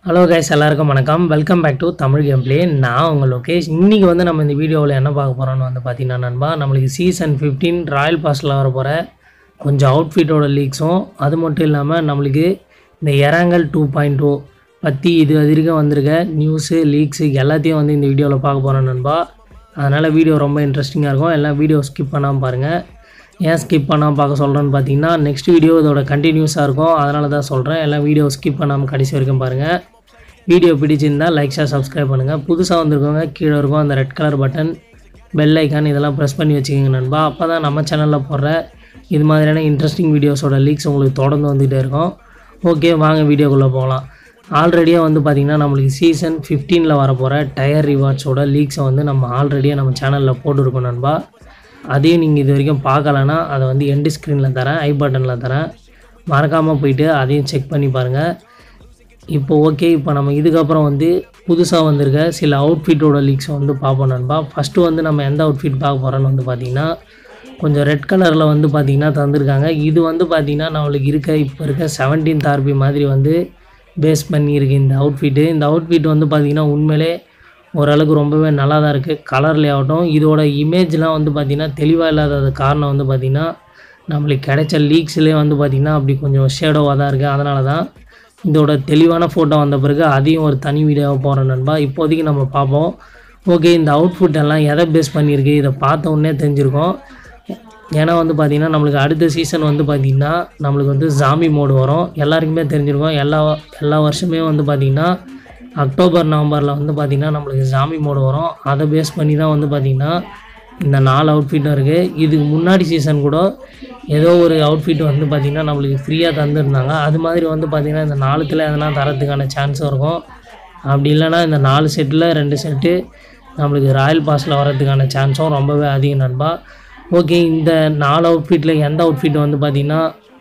hello guys எல்லாருக்கும் வணக்கம் welcome back to Tamil gameplay நான் உங்கள் லோகேஷ் இன்றைக்கி வந்து நம்ம இந்த வீடியோவில் என்ன பார்க்க போகிறோம்னு வந்து பார்த்தீங்கன்னா நண்பா நம்மளுக்கு சீசன் 15 ராயல் பாஸில் வர போகிற கொஞ்சம் அவுட்ஃபிட்டோட லீக்ஸும் அது மட்டும் இல்லாமல் நம்மளுக்கு இந்த எராங்கல் டூ பாயிண்ட் டூ பற்றி இது வரைக்கும் வந்திருக்க நியூஸு லீக்ஸு எல்லாத்தையும் வந்து இந்த வீடியோவில் பார்க்க போகிறோம் நண்பா அதனால் வீடியோ ரொம்ப இன்ட்ரெஸ்டிங்காக இருக்கும் எல்லாம் வீடியோ ஸ்கிப் பண்ணாமல் பாருங்கள் ஏன் ஸ்கிப் பண்ணாமல் பார்க்க சொல்கிறேன்னு பார்த்தீங்கன்னா நெக்ஸ்ட் வீடியோ இதோட கண்டினியூஸாக இருக்கும் அதனால தான் சொல்கிறேன் எல்லாம் வீடியோ ஸ்கிப் பண்ணாமல் கடைசி வரைக்கும் பாருங்கள் வீடியோ பிடிச்சிருந்தா லைக் ஷேர் சப்ஸ்கிரைப் பண்ணுங்கள் புதுசாக வந்திருக்கவங்க கீழே இருக்கும் அந்த red colour button bell icon இதெல்லாம் ப்ரெஸ் பண்ணி வச்சுக்கோங்க நண்பா அப்போ தான் நம்ம சேனலில் போடுற இது மாதிரியான இன்ட்ரெஸ்டிங் வீடியோஸோட லீக்ஸ் உங்களுக்கு தொடர்ந்து வந்துகிட்டே இருக்கும் ஓகே வாங்க வீடியோக்குள்ளே போகலாம் ஆல்ரெடியாக வந்து பார்த்திங்கன்னா நம்மளுக்கு சீசன் ஃபிஃப்டீனில் வரப்போகிற டயர் ரிவார்ட்ஸோட லீக்ஸை வந்து நம்ம ஆல்ரெடியாக நம்ம சேனலில் போட்டுருக்கோம் நண்பா அதையும் நீங்கள் இது வரைக்கும் பார்க்கலன்னா அதை வந்து எண்டு ஸ்க்ரீனில் தரேன் ஐ பட்டனில் தரேன் மறக்காமல் போயிட்டு அதையும் செக் பண்ணி பாருங்கள் இப்போ ஓகே இப்போ நம்ம இதுக்கப்புறம் வந்து புதுசாக வந்திருக்க சில அவுட்ஃபிட்டோட லீக்ஸை வந்து பார்ப்போம் நண்பா ஃபஸ்ட்டு வந்து நம்ம எந்த அவுட்ஃபிட் பார்க்க போகிறோன்னு வந்து பார்த்திங்கன்னா கொஞ்சம் ரெட் கலரில் வந்து பார்த்திங்கன்னா தந்திருக்காங்க இது வந்து பார்த்திங்கன்னா நம்மளுக்கு இருக்க இப்போ இருக்க செவன்டீன்த் ஆர்பி மாதிரி வந்து பேஸ் பண்ணியிருக்கு இந்த அவுட்ஃபிட்டு இந்த அவுட்ஃபிட் வந்து பார்த்திங்கன்னா உண்மையிலே ஓரளவுக்கு ரொம்பவே நல்லா தான் இருக்குது கலர்லே ஆகட்டும் இதோட இமேஜ்லாம் வந்து பார்த்திங்கன்னா தெளிவாக இல்லாதது காரணம் வந்து பார்த்திங்கன்னா நம்மளுக்கு கிடைச்ச லீக்ஸ்லேயே வந்து பார்த்திங்கன்னா அப்படி கொஞ்சம் ஷேடோவாக தான் இருக்குது அதனால தான் இதோட தெளிவான ஃபோட்டோ வந்த பிறகு அதையும் ஒரு தனி வீடியோவாக போகிறோம் நண்பா இப்போதைக்கு நம்ம பார்ப்போம் ஓகே இந்த அவுட்ஃபிட் எல்லாம் எதை பேஸ் பண்ணியிருக்கு இதை பார்த்த உடனே தெரிஞ்சிருக்கும் ஏன்னா வந்து பார்த்திங்கன்னா நம்மளுக்கு அடுத்த சீசன் வந்து பார்த்திங்கன்னா நம்மளுக்கு வந்து ஜாமி மோடு வரும் எல்லாருக்குமே தெரிஞ்சிருக்கும் எல்லா எல்லா வருஷமே வந்து பார்த்திங்கன்னா அக்டோபர் நவம்பரில் வந்து பார்த்திங்கன்னா நம்மளுக்கு ஜாமி மோடு வரும் அதை பேஸ் பண்ணி தான் வந்து பார்த்திங்கன்னா இந்த நாலு அவுட்ஃபிட்டும் இருக்குது இதுக்கு முன்னாடி சீசன் கூட ஏதோ ஒரு அவுட்ஃபிட் வந்து பார்த்திங்கன்னா நம்மளுக்கு ஃப்ரீயாக தந்துருந்தாங்க அது மாதிரி வந்து பார்த்திங்கன்னா இந்த நாலுத்தில் எதனா தரத்துக்கான சான்ஸும் இருக்கும் அப்படி இல்லைன்னா இந்த நாலு செட்டில் ரெண்டு செட்டு நம்மளுக்கு ராயல் பாஸில் வரதுக்கான சான்ஸும் ரொம்பவே அதிகம் நண்பா ஓகே இந்த நாலு அவுட்ஃபிட்டில் எந்த அவுட்ஃபிட் வந்து பார்த்திங்கன்னா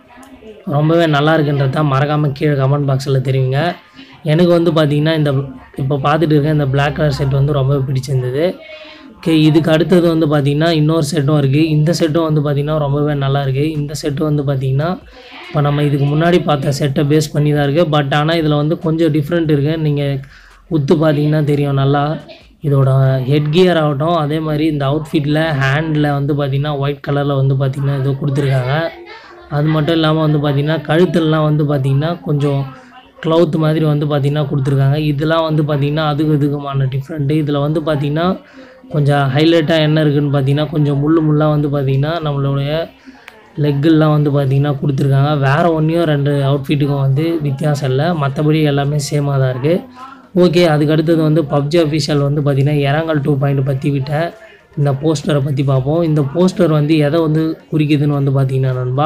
ரொம்பவே நல்லா இருக்குன்றத மறக்காமல் கீழே கமெண்ட் பாக்ஸில் தெரிவிங்க எனக்கு வந்து பார்த்திங்கன்னா இந்த இப்போ பார்த்துட்டு இருக்க இந்த Black கலர் செட் வந்து ரொம்பவே பிடிச்சிருந்தது ஓகே இதுக்கு அடுத்தது வந்து பார்த்திங்கன்னா இன்னொரு செட்டும் இருக்குது இந்த செட்டும் வந்து பார்த்திங்கன்னா ரொம்பவே நல்லா இருக்குது இந்த செட்டு வந்து பார்த்திங்கன்னா இப்போ நம்ம இதுக்கு முன்னாடி பார்த்த செட்டை பேஸ் பண்ணி தான் இருக்குது பட் ஆனால் இதில் வந்து கொஞ்சம் டிஃப்ரெண்ட் இருக்குது நீங்கள் உத்து பார்த்தீங்கன்னா தெரியும் நல்லா இதோட ஹெட் கியர் ஆகட்டும் அதே மாதிரி இந்த அவுட்ஃபிட்டில் ஹேண்டில் வந்து பார்த்திங்கன்னா ஒயிட் கலரில் வந்து பார்த்திங்கன்னா ஏதோ கொடுத்துருக்காங்க அது மட்டும் இல்லாமல் வந்து பார்த்திங்கன்னா கழுத்துலலாம் வந்து பார்த்திங்கன்னா கொஞ்சம் க்ளவுத் மாதிரி வந்து பார்த்திங்கன்னா கொடுத்துருக்காங்க இதெல்லாம் வந்து பார்த்திங்கன்னா அதுக்கு இதுக்குமான டிஃப்ரெண்ட்டு இதில் வந்து பார்த்திங்கன்னா கொஞ்சம் ஹைலைட்டாக என்ன இருக்குதுன்னு பார்த்தீங்கன்னா கொஞ்சம் முள்ளு முள்ளாக வந்து பார்த்திங்கன்னா நம்மளுடைய லெக்கெல்லாம் வந்து பார்த்திங்கன்னா கொடுத்துருக்காங்க வேறு ஒன்றையும் ரெண்டு அவுட்ஃபிட்டுக்கும் வந்து வித்தியாசம் இல்லை மற்றபடி எல்லாமே சேமாக தான் இருக்குது ஓகே அதுக்கு அடுத்தது வந்து பப்ஜி அஃபிஷியல் வந்து பார்த்திங்கன்னா இறங்கல் டூ பாயிண்ட் பற்றி விட்ட இந்த போஸ்டரை பற்றி பார்ப்போம் இந்த போஸ்டர் வந்து எதை வந்து குறிக்குதுன்னு வந்து பார்த்திங்கன்னா நண்பா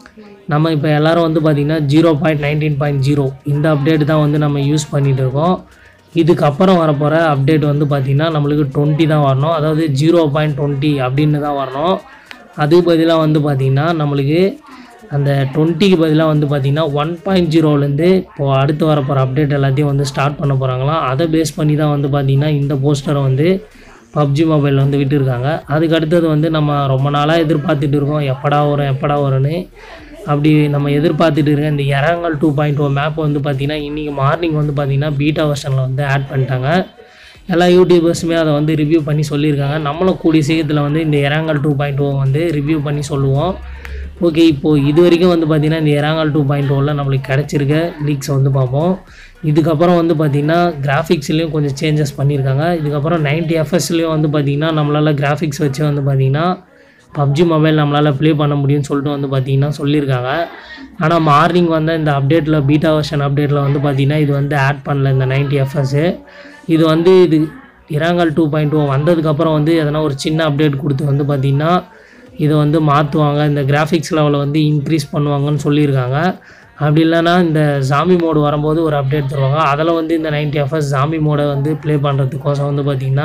நம்ம இப்போ எல்லாரும் வந்து பார்த்திங்கன்னா zero point nineteen point zero இந்த அப்டேட் தான் வந்து நம்ம யூஸ் பண்ணிகிட்டு இருக்கோம் இதுக்கப்புறம் வரப்போகிற அப்டேட் வந்து பார்த்திங்கன்னா நம்மளுக்கு டுவெண்ட்டி தான் வரணும் அதாவது ஜீரோ பாயிண்ட் டுவெண்ட்டி அப்படின்னு தான் வரணும் அதுக்கு பதிலாக வந்து பார்த்திங்கன்னா நம்மளுக்கு அந்த டுவெண்ட்டிக்கு பதிலாக வந்து பார்த்திங்கன்னா ஒன் பாயிண்ட் ஜீரோலேருந்து இப்போது அடுத்து வரப்போகிற அப்டேட் எல்லாத்தையும் வந்து ஸ்டார்ட் பண்ண போகிறாங்களாம் அதை பேஸ் பண்ணி தான் வந்து பார்த்திங்கன்னா இந்த போஸ்டரை வந்து பப்ஜி மொபைல் வந்து விட்டுருக்காங்க அதுக்கு அடுத்தது வந்து நம்ம ரொம்ப நாளாக எதிர்பார்த்துட்டு இருக்கோம் எப்படா வரும் எப்படா வரும்னு அப்படி நம்ம எதிர்பார்த்துட்டு இருக்க இந்த Erangel two point oh map வந்து பார்த்திங்கன்னா இன்றைக்கி மார்னிங் வந்து பார்த்திங்கன்னா பீட்டா வெர்ஷனில் வந்து ஆட் பண்ணிட்டாங்க எல்லா யூடியூபர்ஸுமே அதை வந்து ரிவ்யூ பண்ணி சொல்லியிருக்காங்க நம்மளும் கூடிய சீக்கிரத்தில் வந்து இந்த இறங்கல் டூ பாயிண்ட் ஓ வந்து ரிவ்யூ பண்ணி சொல்லுவோம் ஓகே இப்போது இது வரைக்கும் வந்து பார்த்திங்கன்னா இந்த இறங்கல் டூ பாயிண்ட் ஓவில் நம்மளுக்கு கிடச்சிருக்க லீக்ஸை வந்து பார்ப்போம் இதுக்கப்புறம் வந்து பார்த்திங்கன்னா கிராஃபிக்ஸ்லேயும் கொஞ்சம் சேஞ்சஸ் பண்ணியிருக்காங்க இதுக்கப்புறம் நைன்ட்டி எஃப்எஸ்லேயும் வந்து பார்த்திங்கன்னா நம்மளால் கிராஃபிக்ஸ் வச்சு வந்து பார்த்திங்கன்னா பப்ஜி மொபைல் நம்மளால் ப்ளே பண்ண முடியும்னு சொல்லிட்டு வந்து பார்த்திங்கன்னா சொல்லியிருக்காங்க ஆனால் மார்னிங் வந்த இந்த அப்டேட்டில் பீட்டா வெர்ஷன் அப்டேட்டில் வந்து பார்த்திங்கன்னா இது வந்து ஆட் பண்ணல இந்த நைன்ட்டி எஃப்எஸ்ஸு இது வந்து இது இறாங்கல் டூ பாயிண்ட் ஓ வந்ததுக்கப்புறம் வந்து எதனா ஒரு சின்ன அப்டேட் கொடுத்து வந்து பார்த்திங்கன்னா இதை வந்து மாற்றுவாங்க இந்த கிராஃபிக்ஸ் லெவலை வந்து இன்க்ரீஸ் பண்ணுவாங்கன்னு சொல்லியிருக்காங்க அப்படி இல்லைன்னா இந்த ஜாமி மோடு வரும்போது ஒரு அப்டேட் தருவாங்க அதில் வந்து இந்த நைன்ட்டி எஃப்எஸ் ஜாமி மோடை வந்து ப்ளே பண்ணுறதுக்கோசம் வந்து பார்த்திங்கன்னா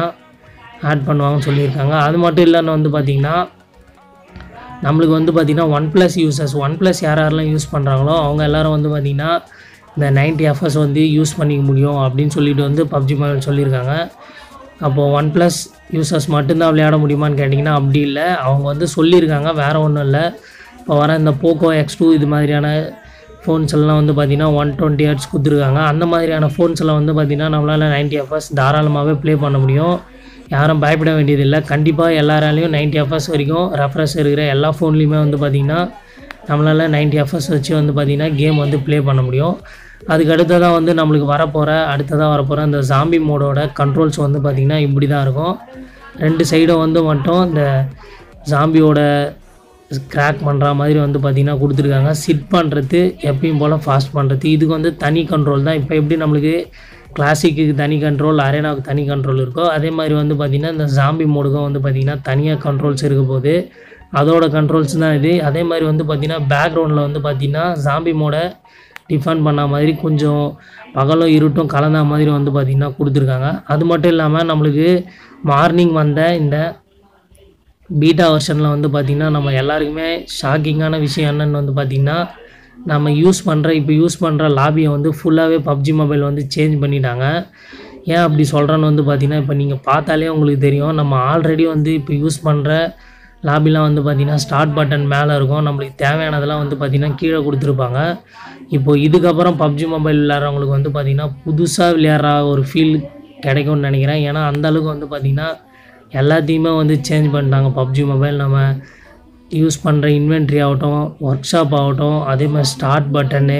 ஆட் பண்ணுவாங்கன்னு சொல்லியிருக்காங்க அது மட்டும் இல்லைன்னு வந்து பார்த்திங்கன்னா நம்மளுக்கு வந்து பார்த்திங்கன்னா One Plus users One Plus யார் யாரெல்லாம் யூஸ் பண்ணுறாங்களோ அவங்க எல்லோரும் வந்து பார்த்திங்கன்னா இந்த நைன்ட்டி எஃப்எஸ் வந்து யூஸ் பண்ணிக்க முடியும் அப்படின்னு சொல்லிட்டு வந்து பப்ஜி மொபைல் சொல்லியிருக்காங்க அப்போது ஒன் ப்ளஸ் யூசர்ஸ் மட்டும்தான் விளையாட முடியுமான்னு கேட்டிங்கன்னா அப்படி இல்லை அவங்க வந்து சொல்லியிருக்காங்க வேறு ஒன்றும் இல்லை இப்போ வர இந்த போக்கோ எக்ஸ் டூ இது மாதிரியான ஃபோன்ஸ் எல்லாம் வந்து பார்த்திங்கன்னா ஒன் டுவெண்ட்டி ஹர்ட்ஸ் கொடுத்துருக்காங்க அந்த மாதிரியான ஃபோன்ஸ் எல்லாம் வந்து பார்த்திங்கன்னா நம்மளால் நைன்ட்டி எஃப்எஸ் தாராளமாகவே ப்ளே பண்ண முடியும் யாரும் பயப்பட வேண்டியதில்லை கண்டிப்பாக எல்லாராலையும் நைன்ட்டி எஃப்எஸ் வரைக்கும் ரெஃப்ரெஷ் இருக்கிற எல்லா ஃபோன்லேயுமே வந்து பார்த்திங்கன்னா நம்மளால் நைன்ட்டி எஃப்எஸ் வச்சு வந்து பார்த்திங்கன்னா கேம் வந்து ப்ளே பண்ண முடியும் அதுக்கு அடுத்ததாக வந்து நம்மளுக்கு வரப்போகிற அடுத்ததாக வரப்போகிற அந்த ஜாம்பி மோடோட கண்ட்ரோல்ஸ் வந்து பார்த்திங்கன்னா இப்படி தான் இருக்கும் ரெண்டு சைடும் வந்து மட்டும் இந்த ஜாம்பியோட கிராக் பண்ணுற மாதிரி வந்து பார்த்திங்கன்னா கொடுத்துருக்காங்க சிட் பண்ணுறது எப்பயும் போல் ஃபாஸ்ட் பண்ணுறது இதுக்கு வந்து தனி கண்ட்ரோல் தான் இப்போ எப்படி நம்மளுக்கு கிளாசிக்கு தனி கண்ட்ரோல் அரேனாவுக்கு தனி கண்ட்ரோல் இருக்கோ அதே மாதிரி வந்து பார்த்திங்கன்னா இந்த ஜாம்பி மோடுக்கும் வந்து பார்த்திங்கன்னா தனியாக கண்ட்ரோல்ஸ் இருக்க போது அதோட கண்ட்ரோல்ஸ் தான் இது அதே மாதிரி வந்து பார்த்திங்கன்னா பேக்ரவுண்டில் வந்து பார்த்திங்கன்னா ஜாம்பி மோடை டிஃபன் பண்ண மாதிரி கொஞ்சம் பகலும் இருட்டும் கலந்த மாதிரி வந்து பார்த்திங்கன்னா கொடுத்துருக்காங்க அது மட்டும் இல்லாமல் நம்மளுக்கு மார்னிங் வந்த இந்த பீட்டா வெர்ஷனில் வந்து பார்த்திங்கன்னா நம்ம எல்லாருக்குமே ஷாக்கிங்கான விஷயம் என்னன்னு வந்து பார்த்திங்கன்னா நம்ம யூஸ் பண்ணுற இப்போ யூஸ் பண்ணுற லாபியை வந்து ஃபுல்லாகவே பப்ஜி மொபைல் வந்து சேஞ்ச் பண்ணிட்டாங்க ஏன் அப்படி சொல்கிறேன்னு வந்து பார்த்திங்கன்னா இப்போ நீங்கள் பார்த்தாலே உங்களுக்கு தெரியும் நம்ம ஆல்ரெடி வந்து இப்போ யூஸ் பண்ணுற லாபிலாம் வந்து பார்த்திங்கன்னா ஸ்டார்ட் பட்டன் மேலே இருக்கும் நம்மளுக்கு தேவையானதெல்லாம் வந்து பார்த்திங்கன்னா கீழே கொடுத்துருப்பாங்க இப்போது இதுக்கப்புறம் பப்ஜி மொபைல் விளையாடுறவங்களுக்கு வந்து பார்த்திங்கன்னா புதுசாக விளையாடுற ஒரு ஃபீல் கிடைக்கும்னு நினைக்கிறேன் ஏன்னா அந்த அளவுக்கு வந்து பார்த்திங்கன்னா எல்லாத்தையுமே வந்து சேஞ்ச் பண்ணிட்டாங்க பப்ஜி மொபைல் நம்ம யூஸ் பண்ணுற இன்வென்ட்ரி ஆகட்டும் ஒர்க் ஷாப் ஆகட்டும் அதே மாதிரி start button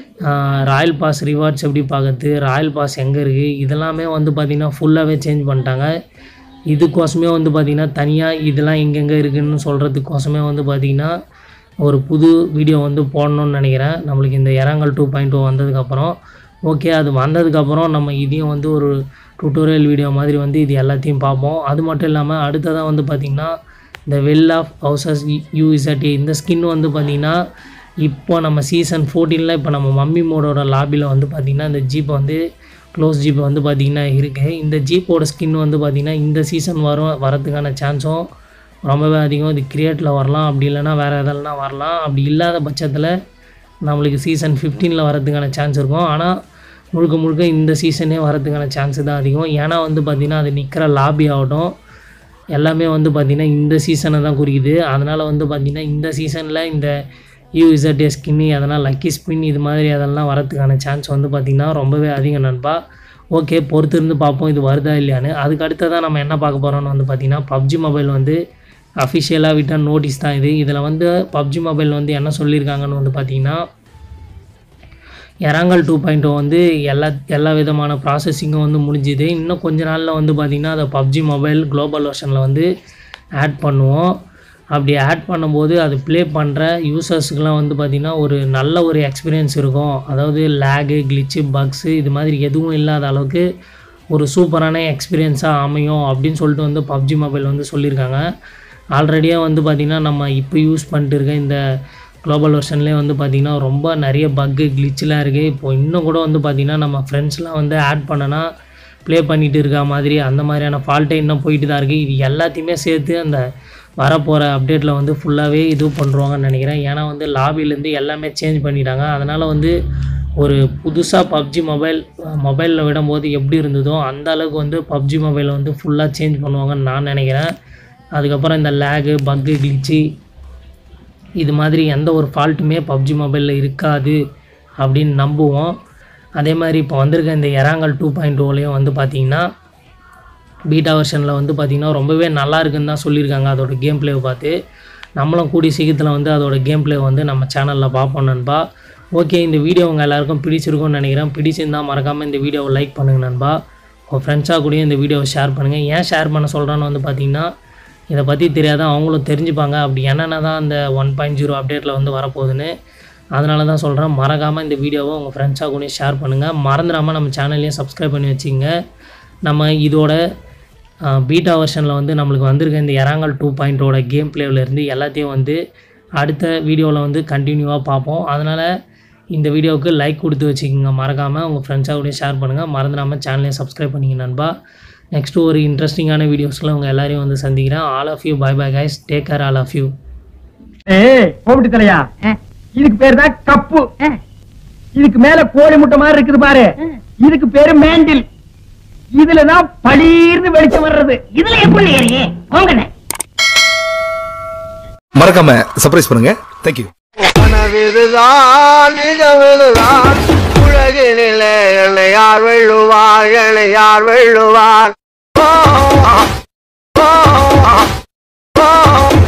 royal pass rewards எப்படி பார்க்கறது ராயல் பாஸ் எங்கே இருக்குது இதெல்லாமே வந்து பார்த்திங்கன்னா ஃபுல்லாகவே சேஞ்ச் பண்ணிட்டாங்க இதுக்கோசமே வந்து பார்த்திங்கன்னா தனியாக இதெல்லாம் எங்கெங்கே இருக்குதுன்னு சொல்கிறதுக்கோசமே வந்து பார்த்திங்கன்னா ஒரு புது வீடியோ வந்து போடணும்னு நினைக்கிறேன் நம்மளுக்கு இந்த இறங்கல் டூ பாயிண்ட் டூ வந்ததுக்கப்புறம் ஓகே அது வந்ததுக்கப்புறம் நம்ம இதையும் வந்து ஒரு டுட்டோரியல் வீடியோ மாதிரி வந்து இது எல்லாத்தையும் பார்ப்போம் அது மட்டும் இல்லாமல் அடுத்ததாக வந்து பார்த்திங்கன்னா இந்த வெல் ஆஃப் ஹவுசஸ் யூஇசட்டி இந்த ஸ்கின் வந்து பார்த்திங்கன்னா இப்போ நம்ம சீசன் ஃபோர்டீனில் இப்போ நம்ம மம்மி மோடோட லாபியில் வந்து பார்த்திங்கன்னா இந்த ஜீப் வந்து க்ளோஸ் ஜீப் வந்து பார்த்திங்கன்னா இருக்குது இந்த ஜீப்போட ஸ்கின் வந்து பார்த்திங்கன்னா இந்த சீசன் வரும் வரதுக்கான சான்ஸும் ரொம்பவே அதிகம் இது கிரியேட்டில் வரலாம் அப்படி இல்லைன்னா வேறு எதெல்லாம் வரலாம் அப்படி இல்லாத பட்சத்தில் நம்மளுக்கு சீசன் ஃபிஃப்டீனில் வரதுக்கான சான்ஸ் இருக்கும் ஆனால் முழுக்க முழுக்க இந்த சீசனே வரதுக்கான சான்ஸ் தான் அதிகம் ஏன்னா வந்து பார்த்திங்கன்னா அது நிற்கிற லாபி ஆகட்டும் எல்லாமே வந்து பார்த்திங்கன்னா இந்த சீசனை தான் குறிக்குது அதனால் வந்து பார்த்திங்கன்னா இந்த சீசனில் இந்த யூஇசட் ஸ்கின்னி அதெல்லாம் லக்கி ஸ்பின் இது மாதிரி அதெல்லாம் வரதுக்கான சான்ஸ் வந்து பார்த்திங்கன்னா ரொம்பவே அதிகம் நண்பா ஓகே பொறுத்திருந்து பார்ப்போம் இது வருதா இல்லையான்னு அதுக்கு அடுத்ததான் நம்ம என்ன பார்க்க போகிறோம்னு வந்து பார்த்திங்கன்னா பப்ஜி மொபைல் வந்து அஃபிஷியலாக விட்ட நோட்டீஸ் தான் இது இதில் வந்து பப்ஜி மொபைல் வந்து என்ன சொல்லியிருக்காங்கன்னு வந்து பார்த்திங்கன்னா எராங்கல் டூ பாயிண்ட் வந்து எல்லா எல்லா விதமான ப்ராசஸிங்கும் வந்து முடிஞ்சுது இன்னும் கொஞ்ச நாளில் வந்து பார்த்திங்கன்னா அதை பப்ஜி மொபைல் குளோபல் வெர்ஷனில் வந்து ஆட் பண்ணுவோம் அப்படி ஆட் பண்ணும்போது அது ப்ளே பண்ணுற யூசர்ஸுக்கெலாம் வந்து பார்த்திங்கன்னா ஒரு நல்ல ஒரு எக்ஸ்பீரியன்ஸ் இருக்கும் அதாவது லேகு கிளிச்சு பக்ஸு இது மாதிரி எதுவும் இல்லாத அளவுக்கு ஒரு சூப்பரான எக்ஸ்பீரியன்ஸாக அமையும் அப்படின்னு சொல்லிட்டு வந்து பப்ஜி மொபைல் வந்து சொல்லியிருக்காங்க ஆல்ரெடியாக வந்து பார்த்திங்கன்னா நம்ம இப்போ யூஸ் பண்ணிட்டு இருக்க இந்த குளோபல் வெர்ஷன்லேயே வந்து பார்த்திங்கன்னா ரொம்ப நிறைய பக்கு கிளிச்செலாம் இருக்குது இப்போ இன்னும் கூட வந்து பார்த்திங்கன்னா நம்ம ஃப்ரெண்ட்ஸ்லாம் வந்து ஆட் பண்ணனா ப்ளே பண்ணிட்டு இருக்க மாதிரி அந்த மாதிரியான ஃபால்ட்டே இன்னும் போயிட்டு தான் இருக்குது இது எல்லாத்தையுமே சேர்த்து அந்த வரப்போகிற அப்டேட்டில் வந்து ஃபுல்லாகவே இது பண்ணுறாங்கன்னு நினைக்கிறேன் ஏன்னா வந்து லாபிலேருந்து எல்லாமே சேஞ்ச் பண்ணிட்டாங்க அதனால் வந்து ஒரு புதுசாக பப்ஜி மொபைல் மொபைலில் விடும்போது எப்படி இருந்ததோ அந்த அளவுக்கு வந்து பப்ஜி மொபைலை வந்து ஃபுல்லாக சேஞ்ச் பண்ணுவாங்கன்னு நான் நினைக்கிறேன் அதுக்கப்புறம் இந்த லேகு பக்கு கிளிச்சு இது மாதிரி எந்த ஒரு ஃபால்ட்டுமே பப்ஜி மொபைலில் இருக்காது அப்படின்னு நம்புவோம் அதே மாதிரி இப்போ வந்திருக்க இந்த எராங்கல் டூ பாயிண்ட் ஓலையும் வந்து பார்த்திங்கன்னா பீட்டா வெர்ஷனில் வந்து பார்த்திங்கன்னா ரொம்பவே நல்லா இருக்குன்னு தான் சொல்லியிருக்காங்க அதோட கேம் ப்ளேவை பார்த்து நம்மளும் கூடிய சீக்கிரத்தில் வந்து அதோட கேம் ப்ளே வந்து நம்ம சேனலில் பார்ப்போம் நண்பா ஓகே இந்த வீடியோ உங்கள் எல்லாருக்கும் பிடிச்சிருக்கும்னு நினைக்கிறேன் பிடிச்சிருந்தால் மறக்காமல் இந்த வீடியோவை லைக் பண்ணுங்கள் நண்பா உங்கள் ஃப்ரெண்ட்ஸாக கூடயும் இந்த வீடியோவை ஷேர் பண்ணுங்கள் ஏன் ஷேர் பண்ண சொல்கிறேன்னு வந்து பார்த்திங்கன்னா இதை பற்றி தெரியாத அவங்களும் தெரிஞ்சுப்பாங்க அப்படி என்னென்ன தான் அந்த ஒன் பாயிண்ட் ஜீரோ அப்டேட்டில் வந்து வரப்போகுதுன்னு அதனால தான் சொல்கிறேன் மறக்காமல் இந்த வீடியோவை உங்கள் ஃப்ரெண்ட்ஸாக கூட ஷேர் பண்ணுங்கள் மறந்துடாமல் நம்ம சேனல்லையும் சப்ஸ்கிரைப் பண்ணி வச்சுங்க நம்ம இதோட பீட்டா வெர்ஷனில் வந்து நம்மளுக்கு வந்திருக்க இந்த எராங்கல் டூ பாயிண்ட்டோட கேம் இருந்து எல்லாத்தையும் வந்து அடுத்த வீடியோவில் வந்து கண்டினியூவாக பார்ப்போம் அதனால் இந்த வீடியோவுக்கு லைக் கொடுத்து வச்சுக்கோங்க மறக்காமல் உங்கள் ஃப்ரெண்ட்ஸாக கூட ஷேர் பண்ணுங்கள் மறந்துடாமல் சேனலையும் சப்ஸ்கிரைப் பண்ணிங்க நண்பா நெக்ஸ்ட்டு ஒரு இன்ட்ரெஸ்டிங்கான வீடியோஸில் உங்கள் எல்லாரையும் வந்து சந்திக்கிறேன் all of you bye bye guys take care all of you ஏய் கோபிட்டு தலையா இதுக்கு பேர் தான் கப்பு இதுக்கு மேல கோழி முட்டை மாதிரி இருக்குது பாரு இதுக்கு பேரு மேண்டில் இதுலதான் பளீர்னு வெளிச்சம் வர்றது இதுல எப்படி ஏறியே போங்கண்ணே மறக்காம சர்ப்ரைஸ் பண்ணுங்க தேங்க்யூ கனவிதுதான் நிஜமிதுதான் உலகினிலே என்னை யார் வெள்ளுவார் என்னை யார் வெள்ளுவார் ஓ, ஓ, ஓ, ஓ,